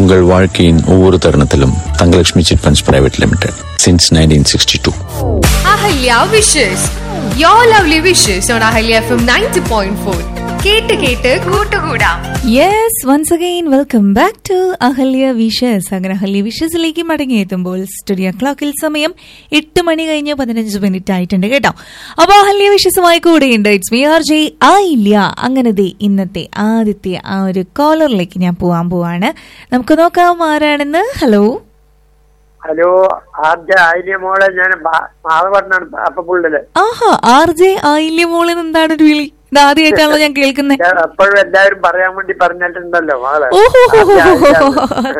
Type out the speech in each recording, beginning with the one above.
உங்கள் வாழ்க்கையின் ஒவ்வொரு தருணத்திலும் Thangalakshmi chit funds private limited since nineteen sixty two Ahalya wishes your lovely wishes on Ahalya F M ninety point four കേട്ട് കേട്ട് കൂട്ടുകൂടാം yes once again welcome back to Ahalya wishes അങ്ങനെ അഹല്യ വിഷസിലേക്ക് മടങ്ങിയെത്തുമ്പോൾ സ്റ്റുഡിയോ ക്ലോക്കിൽ സമയം എട്ട് മണി കഴിഞ്ഞ് പതിനഞ്ച് മിനിറ്റ് ആയിട്ടുണ്ട് കേട്ടോ അപ്പൊ അഹല്യ വിഷസുമായി കൂടെയുണ്ട് ഇറ്റ്സ് മി ആർ ജെ ആയില്ല അങ്ങനെ ദേ ഇന്നത്തെ ആദ്യത്തെ ആ ഒരു കോളറിലേക്ക് ഞാൻ പോവാൻ പോവാണ് നമുക്ക് നോക്കാം ആരാണെന്ന് ഹലോ ഹലോ ആദ്യ ആയില്യ മോളെ ഞാൻ മാധവട്ടനാണ് അപ്പപ്പുള്ളില് ആഹാ ആർ ജെ ആയില്യ മോളിൽ എന്താണ് ഒരു വിളി ഇത് ആദ്യമായിട്ടാണല്ലോ ഞാൻ കേൾക്കുന്നത് ഞാൻ എപ്പോഴും എല്ലാവരും പറയാൻ വേണ്ടി പറഞ്ഞിട്ടുണ്ടല്ലോ മകളെ ഓഹോ ആദ്യ ആയില്യ.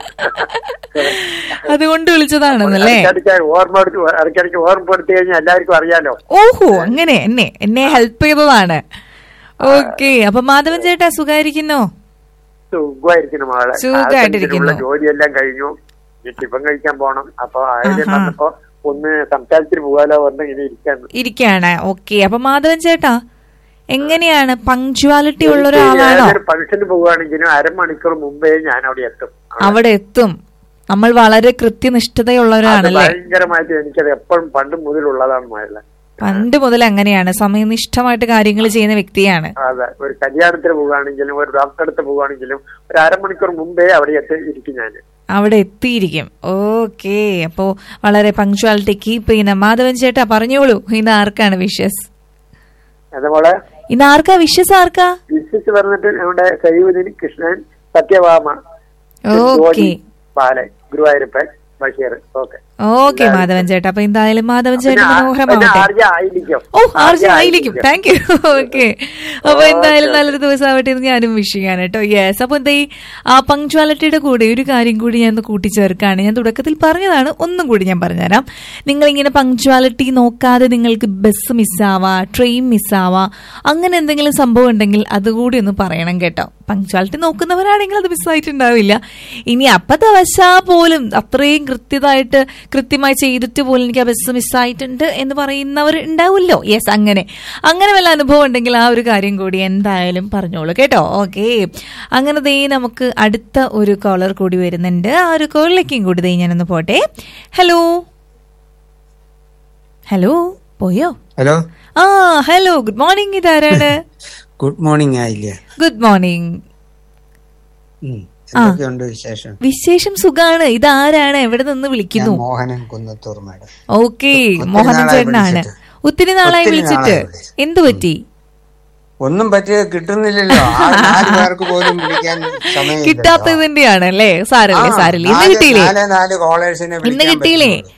അതുകൊണ്ട് വിളിച്ചതാണെന്നല്ലേ ഇടയ്ക്കിടയ്ക്ക് ഓർമ്മ എടുത്ത് ഇടയ്ക്കിടയ്ക്ക് ഓർമ്മപ്പെടുത്തി കഴിഞ്ഞാൽ എല്ലാവർക്കും അറിയാലോ ഓഹോ അങ്ങനെ എന്നെ എന്നെ ഹെൽപ്പ് ചെയ്തതാണ് ഓക്കെ അപ്പൊ മാധവൻ ചേട്ടാ സുഖായിരിക്കുന്നോ സുഖമായിരിക്കുന്നു മകളെ സുഖമായിട്ടിരിക്കുന്നു. ആവശ്യത്തിനുള്ള ജോലിയെല്ലാം കഴിഞ്ഞു ഇനി ടിഫൻ കഴിക്കാൻ പോണം അപ്പൊ ആയില്യം ആഹാ. വന്നപ്പോ ഒന്ന് സംസാരത്തിന് പോകാലോ പറഞ്ഞ് ഇങ്ങനെ ഇരിക്കാന്ന് ഇരിക്കാണ് ഓക്കെ അപ്പൊ മാധവൻ ചേട്ടാ എങ്ങനെയാണ് പങ്ക്ച്വാലിറ്റി ഉള്ള ഒരാളാണോ ഏതൊരു ഫംഗ്ഷന് പോവുകയാണെങ്കിലും അരമണിക്കൂർ മുമ്പേ ഞാൻ അവിടെ എത്തും അവിടെ എത്തും നമ്മൾ വളരെ അത് കൃത്യനിഷ്ഠതയുള്ളവരാണല്ലേ ഭയങ്കരമായിട്ട് എനിക്കത് എപ്പോഴും പണ്ട് മുതലുള്ളതാണ് മകളെ പണ്ട് മുതൽ അങ്ങനെയാണ് സമയനിഷ്ഠമായിട്ട് കാര്യങ്ങൾ ചെയ്യുന്ന വ്യക്തിയാണ് അതെ ഒരു കല്യാണത്തിന് പോവുകയാണെങ്കിലും ഒരു ഡോക്ടറെ അടുത്ത് പോവുകയാണെങ്കിലും ഒരു അരമണിക്കൂർ മുമ്പേ അവിടെ എത്തി ഇരിക്കും ഞാൻ അവിടെ എത്തിയിരിക്കും ഓക്കെ അപ്പോ വളരെ പങ്ക്ച്വാലിറ്റി കീപ്പ് ചെയ്യുന്ന മാധവൻ ചേട്ടാ പറഞ്ഞോളൂ ഇന്ന് ആർക്കാണ് വിഷസ് അതുപോലെ ഇന്ന് ആർക്കാ വിഷസ് ആർക്കാ വിശ്വസിച്ച് പറഞ്ഞിട്ട് നമ്മുടെ Saifuddin Krishnan Satyabhama okay Balan Guruvayurappan Basheer okay okay Madhavan ചേട്ടാ അപ്പൊ എന്തായാലും മാധവൻ ചേട്ടൻ പിന്നെ മനോഹരമാവട്ടെ ആർജ ആയിരിക്കും ഓ ആർജി ആയിരിക്കും താങ്ക് യു ഓക്കെ അപ്പൊ എന്തായാലും നല്ലൊരു ദിവസമാവട്ടെ എന്ന് ഞാനും വിഷ് ചെയ്യാൻ കേട്ടോ യെസ് അപ്പൊ എന്താ ഈ ആ പങ്ക്ച്വാലിറ്റിയുടെ കൂടെ ഒരു കാര്യം കൂടി ഞാൻ ഒന്ന് കൂട്ടിച്ചേർക്കാണ് ഞാൻ തുടക്കത്തിൽ പറഞ്ഞതാണ് ഒന്നും കൂടി ഞാൻ പറഞ്ഞുതരാം നിങ്ങൾ ഇങ്ങനെ പങ്ക്ച്വാലിറ്റി നോക്കാതെ നിങ്ങൾക്ക് ബസ് മിസ്സാവാ ട്രെയിൻ മിസ്സാവാ അങ്ങനെ എന്തെങ്കിലും സംഭവം ഉണ്ടെങ്കിൽ അതുകൂടി ഒന്ന് പറയണം കേട്ടോ പങ്ക്ച്വാലിറ്റി നോക്കുന്നവരാണെങ്കിൽ അത് മിസ്സായിട്ടുണ്ടാവില്ല ഇനി അപ്പതവശാ പോലും അത്രയും കൃത്യമായിട്ട് കൃത്യമായി ചെയ്തിട്ട് പോലും എനിക്ക് ആ ബസ് മിസ്സായിട്ടുണ്ട് എന്ന് പറയുന്നവർ ഉണ്ടാവുമല്ലോ യെസ് അങ്ങനെ അങ്ങനെ വല്ല അനുഭവം ഉണ്ടെങ്കിൽ ആ ഒരു കാര്യം കൂടി എന്തായാലും പറഞ്ഞോളൂ കേട്ടോ ഓക്കെ അങ്ങനെ ദേ നമുക്ക് അടുത്ത ഒരു കോളർ കൂടി വരുന്നുണ്ട് ആ ഒരു കോളിലേക്കും കൂടി ദേ ഞാനൊന്ന് പോട്ടെ ഹലോ ഹലോ പോയോ ഹലോ ആ ഹലോ ഗുഡ് മോർണിംഗ് ഇതാരാണ് ഗുഡ് മോർണിംഗ് ആയില്ലേ ഗുഡ് മോർണിംഗ് ഉം. എന്തൊക്കെയുണ്ട് വിശേഷം വിശേഷം സുഖാണ് ഇതാരാണ് എവിടെ നിന്ന് ഞാൻ വിളിക്കുന്നു മോഹനൻ കുന്നത്തൂർ മാഡം ഓക്കെ ഒത്തിരി മോഹനൻ നാളായി ചേട്ടനാണ് വിളിച്ചിട്ട്. ഒത്തിരി നാളായി ഒത്തിരി വിളിച്ചിട്ട് നാളായി വിളിച്ചിട്ട്. എന്തു പറ്റി ഒന്നും പറ്റിയ കിട്ടുന്നില്ലല്ലോ ആ നാല് പേർക്ക് പോലും വിളിക്കാൻ സമയം കിട്ടാത്തതിന്റെയാണ് അല്ലേ സാരല്ലേ സാരല്ലേ ഇന്ന് കിട്ടിയില്ലേ നാല് നാല് കോളേഴ്സിനെ ഇന്ന് വിളിക്കാൻ കിട്ടിയില്ലേ പറ്റുള്ളൂ.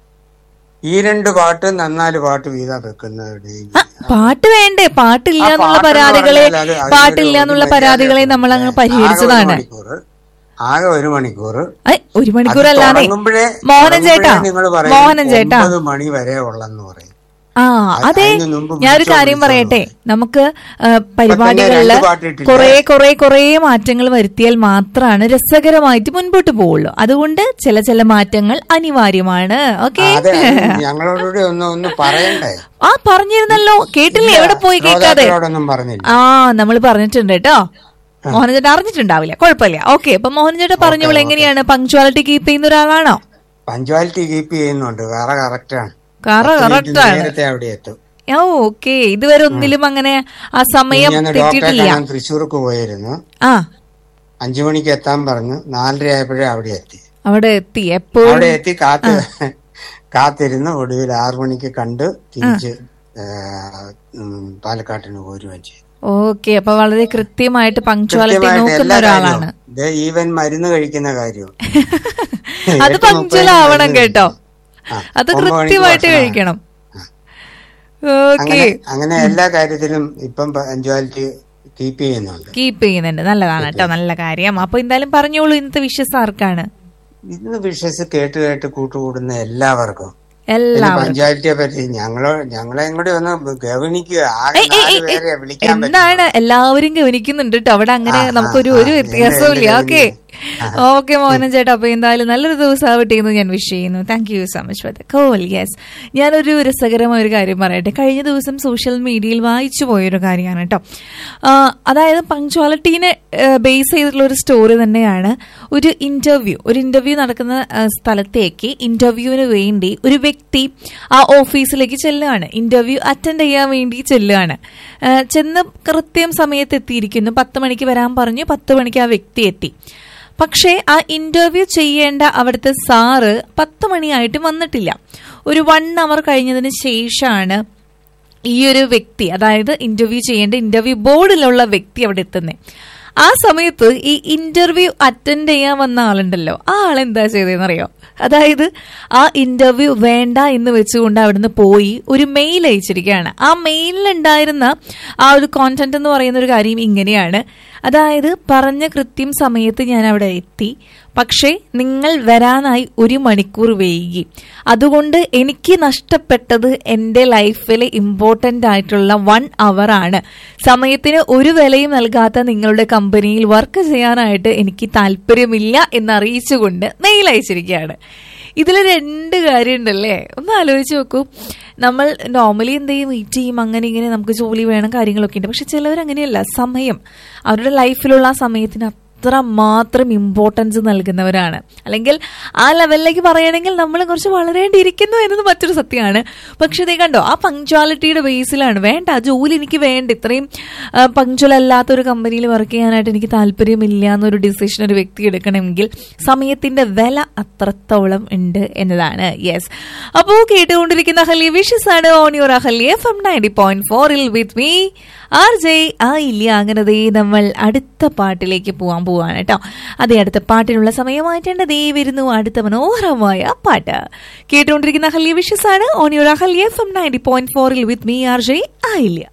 ഈ രണ്ട് പാട്ട് നന്നാല് പാട്ട് വീതാ വെക്കുന്നത് ആ, പാട്ട് വേണ്ടേ പാട്ടില്ല ആ എന്നുള്ള പാട്ടെന്ന് പരാതികളെ പറഞ്ഞാൽ അത് അതിനൊരു പാട്ടില്ല എന്നുള്ള ഒരു പരാതികളെ മര്യാദ നമ്മൾ അങ്ങ് ആകെ ഒരു പരിഹരിച്ചതാണ് മണിക്കൂർ. ആകെ ഒരു മണിക്കൂർ ഐ, ഒരു മണിക്കൂർ അല്ലാതെ തുടങ്ങുമ്പോഴേ മോഹനൻ ചേട്ടാ നിങ്ങൾ പറയും മോഹനൻ ചേട്ടാ ഒമ്പത് മണി വരെ ഉള്ളെന്ന് പറയും ആ അത് അതെ അതിന് മുമ്പ് ഞാനൊരു വിളിച്ചോ കാര്യം വിളിച്ചോ പറയട്ടെ എന്ന് നമുക്ക് ആ, പരിപാടികളില് രണ്ട് പാട്ടിട്ടില്ലേ? കുറെ കുറെ കുറെ മാറ്റങ്ങൾ വരുത്തിയാൽ മാത്രമാണ് രസകരമായിട്ട് മുൻപോട്ട് പോവുള്ളൂ അതുകൊണ്ട് ചില ചില മാറ്റങ്ങൾ അനിവാര്യമാണ് ഓക്കെ അതെ അത് ഞങ്ങളോടുകൂടി ഒന്ന് ഒന്ന് പറയണ്ടേ ആ പറഞ്ഞിരുന്നല്ലോ കേട്ടില്ലേ എവിടെ പോയി കേൾക്കാതെ ശ്രോതാക്കളോടൊന്നും പറഞ്ഞില്ല ആ നമ്മൾ പറഞ്ഞിട്ടുണ്ട് കേട്ടോ മോഹൻ ചേട്ടൻ അറിഞ്ഞിട്ടുണ്ടാവില്ല കുഴപ്പമില്ല ഓക്കെ അപ്പൊ മോഹൻ ചേട്ടൻ പറഞ്ഞോളൂ എങ്ങനെയാണ് പങ്ക്ച്വാലിറ്റി കീപ്പ് ചെയ്യുന്ന ഒരാളാണോ പഞ്ച്വാലിറ്റി കീപ്പ് ചെയ്യുന്നുണ്ട് വേറ കറക്റ്റാണ് കറ കറക്റ്റ് ആണ് നേരത്തെ അവിടെ എത്തും ഓ ഓക്കെ ഇതുവരെ ഒന്നിലും അങ്ങനെ ആ സമയം ഞാൻ ഡോക്ടറെ തെറ്റിയിട്ടില്ല കാണാൻ തൃശ്ശൂർക്ക് പോയിരുന്നു ആ അഞ്ചു മണിക്ക് എത്താൻ പറഞ്ഞു നാലര ആയപ്പോഴേ അവിടെ എത്തി അവിടെ എത്തി എപ്പോഴും അവിടെ എത്തി കാത്ത് കാത്തിരുന്ന് ഒടുവിൽ ആറു മണിക്ക് കണ്ട് തിരിച്ച് ഏ, ഉം, പാലക്കാട്ടിന് പോരുകയും ചെയ്തു ഓക്കെ അപ്പൊ വളരെ കൃത്യമായിട്ട് പങ്ക്ച്വാലിറ്റി കൃത്യമായിട്ട് നോക്കുന്ന എല്ലാ ഒരാളാണ് കാര്യവും ദേ ഈവൻ മരുന്ന് കഴിക്കുന്ന കാര്യവും അത് എട്ട് പങ്ക്ച്വൽ മുപ്പതിന് ആവണം മരുന്ന് കേട്ടോ ആ, അത് ഒമ്പത് മണിക്ക് കൃത്യമായിട്ട് ഭക്ഷണം. കഴിക്കണം ഓക്കെ അങ്ങനെ അങ്ങനെ എല്ലാ കാര്യത്തിലും ഇപ്പം പഞ്ച്വാലിറ്റി കീപ്പ് ചെയ്യുന്നുണ്ട് കീപ്പ് ചെയ്യുന്നുണ്ട് നല്ലതാണ് കേട്ടോ നല്ല കാര്യം അപ്പൊ എന്തായാലും പറഞ്ഞോളൂ ഇന്നത്തെ വിശ്വസ് ആർക്കാണ് ഇന്ന് വിഷസ് കേട്ട് കേട്ട് കൂട്ടുകൂടുന്ന എല്ലാവർക്കും പിന്നെ എല്ലാവരും പഞ്ചായത്തിനെ പറ്റി ഞങ്ങളോ ഞങ്ങളെ കൂടി ഒന്ന് ഗവനിക്കുക ആകെ ഏയ് ഏയ് നാല് ഏയ് പേരെ വിളിക്കാൻ എന്താണ് എല്ലാവരും ഗവനിക്കുന്നുണ്ട് കേട്ടോ അവിടെ അങ്ങനെ ആ, ആ, നമുക്കൊരു ആ, ഒരു എന്ത് വ്യത്യാസവും ഇല്ല എന്ത് ഓക്കെ ഓക്കെ മോഹനൻ ചേട്ടാ അപ്പൊ എന്തായാലും നല്ലൊരു ദിവസം ആവട്ടെ എന്ന് ഞാൻ വിഷ് ചെയ്യുന്നു thank you so much for the call yes ഞാനൊരു രസകരമായ ഒരു കാര്യം പറയട്ടെ കഴിഞ്ഞ ദിവസം സോഷ്യൽ മീഡിയയിൽ വായിച്ചു പോയൊരു കാര്യമാണ് കേട്ടോ ആ, അതായത് പങ്ക്ച്വാലിറ്റീനെ ബേസ് ചെയ്തിട്ടുള്ള ഒരു സ്റ്റോറി തന്നെയാണ് ഒരു ഇന്റർവ്യൂ ഒരു ഇന്റർവ്യൂ നടക്കുന്ന ആ, സ്ഥലത്തേക്ക് ഇന്റർവ്യൂവിന് വേണ്ടി ഒരു വ്യക്തി ആ ഓഫീസിലേക്ക് ചെല്ലുകയാണ് ഇന്റർവ്യൂ അറ്റൻഡ് ചെയ്യാൻ വേണ്ടി ചെല്ലുകയാണ് ആ, ചെന്ന് കൃത്യം സമയത്ത് എത്തിയിരിക്കുന്നു പത്ത് മണിക്ക് വരാൻ പറഞ്ഞു പത്ത് മണിക്ക് ആ വ്യക്തി എത്തി പക്ഷേ ആ ഇന്റർവ്യൂ ചെയ്യേണ്ട അവിടുത്തെ സാറ് പത്ത് മണിയായിട്ട് വന്നിട്ടില്ല ഒരു വൺ അവർ കഴിഞ്ഞതിന് ശേഷമാണ് ഈ ഒരു വ്യക്തി അതായത് ഇന്റർവ്യൂ ചെയ്യേണ്ട ഇന്റർവ്യൂ ബോർഡിലുള്ള വ്യക്തി അവിടെ എത്തുന്നത് ആ സമയത്ത് ഈ ഇന്റർവ്യൂ അറ്റൻഡ് ചെയ്യാൻ വന്ന ആളുണ്ടല്ലോ ആ ആൾ എന്താ ചെയ്തതെന്ന് അറിയോ അതായത് ആ ഇന്റർവ്യൂ വേണ്ട എന്ന് വെച്ചുകൊണ്ട് അവിടുന്ന് പോയി ഒരു മെയിൽ അയച്ചിരിക്കുകയാണ് ആ മെയിലിലുണ്ടായിരുന്ന ആ ഒരു കോണ്ടന്റ് എന്ന് പറയുന്ന ഒരു കാര്യം ഇങ്ങനെയാണ് അതായത് പറഞ്ഞ കൃത്യം സമയത്ത് ഞാൻ അവിടെ എത്തി പക്ഷേ നിങ്ങൾ വരാനായി ഒരു മണിക്കൂർ വൈകി അതുകൊണ്ട് എനിക്ക് നഷ്ടപ്പെട്ടത് എൻ്റെ ലൈഫിലെ ഇമ്പോർട്ടൻ്റ് ആയിട്ടുള്ള വൺ അവർ ആണ് സമയത്തിന് ഒരു വിലയും നൽകാത്ത നിങ്ങളുടെ കമ്പനിയിൽ വർക്ക് ചെയ്യാനായിട്ട് എനിക്ക് താല്പര്യമില്ല എന്നറിയിച്ചുകൊണ്ട് മെയിൽ അയച്ചിരിക്കുകയാണ് ഇതിൽ രണ്ട് കാര്യമുണ്ടല്ലേ ഒന്ന് ആലോചിച്ച് നോക്കൂ നമ്മൾ നോർമലി എന്ത് ചെയ്യും വെയിറ്റ് ചെയ്യും അങ്ങനെ ഇങ്ങനെ നമുക്ക് ജോലി വേണം കാര്യങ്ങളൊക്കെ ഉണ്ട് പക്ഷെ ചിലവർ അങ്ങനെയല്ല സമയം അവരുടെ ലൈഫിലുള്ള ആ സമയത്തിന് അത്ര മാത്രം ഇമ്പോർട്ടൻസ് നൽകുന്നവരാണ് അല്ലെങ്കിൽ ആ ലെവലിലേക്ക് പറയുകയാണെങ്കിൽ നമ്മൾ കുറച്ച് വളരേണ്ടിയിരിക്കുന്നു എന്നത് മറ്റൊരു സത്യമാണ് പക്ഷെ ഇതേ കണ്ടോ ആ പങ്ക്ച്വാലിറ്റിയുടെ ബേസിലാണ് വേണ്ട ആ ജോലി എനിക്ക് വേണ്ട ഇത്രയും പങ്ക്ച്വൽ അല്ലാത്ത ഒരു കമ്പനിയിൽ വർക്ക് ചെയ്യാനായിട്ട് എനിക്ക് താല്പര്യമില്ല എന്നൊരു ഡിസിഷൻ ഒരു വ്യക്തി എടുക്കണമെങ്കിൽ സമയത്തിന്റെ വില അത്രത്തോളം ഉണ്ട് എന്നതാണ് യെസ് അപ്പോൾ കേട്ടുകൊണ്ടിരിക്കുന്ന ഹലി വിഷസ് ആണ് on your Ahalya F M ninety point ഫോറിൽ വിത്ത് മീ ആർ ജെ ആ ഇല്ല അങ്ങനെ ദേ നമ്മൾ അടുത്ത പാട്ടിലേക്ക് പോവാൻ പോവാണ് കേട്ടോ അതെ അടുത്ത പാട്ടിനുള്ള സമയമായിട്ടുണ്ട് ദേ വരുന്നു അടുത്ത മനോഹരമായ പാട്ട് കേട്ടുകൊണ്ടിരിക്കുന്ന ഹലിയ വിഷസ് ആണ് on your Ahalya F M ninety point ഫോറിൽ വിത്ത് മീ ആർ ജെ ആ ഇല്ല